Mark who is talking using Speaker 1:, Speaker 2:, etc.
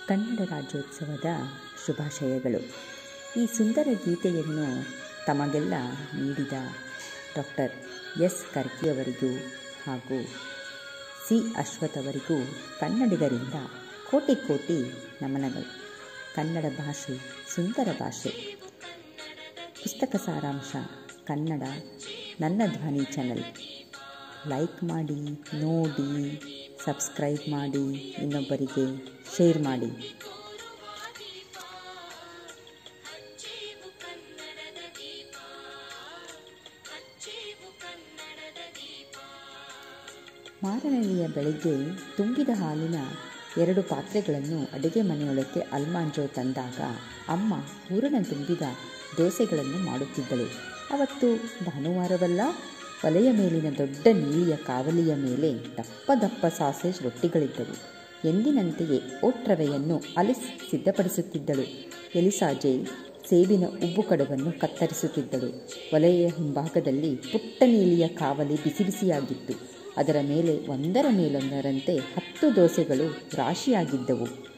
Speaker 1: ಕನ್ನಡ ರಾಜ್ಯೋತ್ಸವದ ಶುಭಾಶಯಗಳು ಈ ಸುಂದರ ಗೀತೆಯನ್ನು ತಮಗೆಲ್ಲ ನೀಡಿದ ಡಾಕ್ಟರ್ ಎಸ್ ಕರ್ಕಿಯವರಿಗೂ ಹಾಗೂ ಸಿ ಅಶ್ವಥ್ ಅವರಿಗೂ ಕನ್ನಡಿಗರಿಂದ ಕೋಟಿ ಕೋಟಿ ನಮನಗಳು ಕನ್ನಡ ಭಾಷೆ ಸುಂದರ ಭಾಷೆ ಪುಸ್ತಕ ಸಾರಾಂಶ ಕನ್ನಡ ನನ್ನ ಧ್ವನಿ ಚಾನಲ್ ಲೈಕ್ ಮಾಡಿ ನೋಡಿ ಸಬ್ಸ್ಕ್ರೈಬ್ ಮಾಡಿ ಇನ್ನೊಬ್ಬರಿಗೆ ಶೇರ್ ಮಾಡಿ ಮಾರನೆಯ ಬೆಳಿಗ್ಗೆ ತುಂಬಿದ ಹಾಲಿನ ಎರಡು ಪಾತ್ರೆಗಳನ್ನು ಅಡುಗೆ ಮನೆಯೊಳಕ್ಕೆ ಅಲ್ಮಾಂಜೋ ತಂದಾಗ ಅಮ್ಮ ಹೂರಣ ತುಂಬಿದ ದೋಸೆಗಳನ್ನು ಮಾಡುತ್ತಿದ್ದಳು ಅವತ್ತು ಭಾನುವಾರವಲ್ಲ ಒಲೆಯ ಮೇಲಿನ ದೊಡ್ಡ ನೀಲಿಯ ಕಾವಲಿಯ ಮೇಲೆ ದಪ್ಪ ದಪ್ಪ ಸಾಸೇಜ್ ರೊಟ್ಟಿಗಳಿದ್ದವು ಎಂದಿನಂತೆಯೇ ಓಟ್ರವೆಯನ್ನು ಅಲಿಸ್ ಸಿದ್ಧಪಡಿಸುತ್ತಿದ್ದಳು ಎಲಿಸಾಜೆ ಸೇಬಿನ ಉಬ್ಬು ಕಡುವನ್ನು ಕತ್ತರಿಸುತ್ತಿದ್ದಳು ಒಲೆಯ ಹಿಂಭಾಗದಲ್ಲಿ ಪುಟ್ಟ ನೀಲಿಯ ಕಾವಲಿ ಬಿಸಿ ಬಿಸಿಯಾಗಿತ್ತು ಅದರ ಮೇಲೆ ಒಂದರ ಮೇಲೊಂದರಂತೆ ಹತ್ತು ದೋಸೆಗಳು ರಾಶಿಯಾಗಿದ್ದವು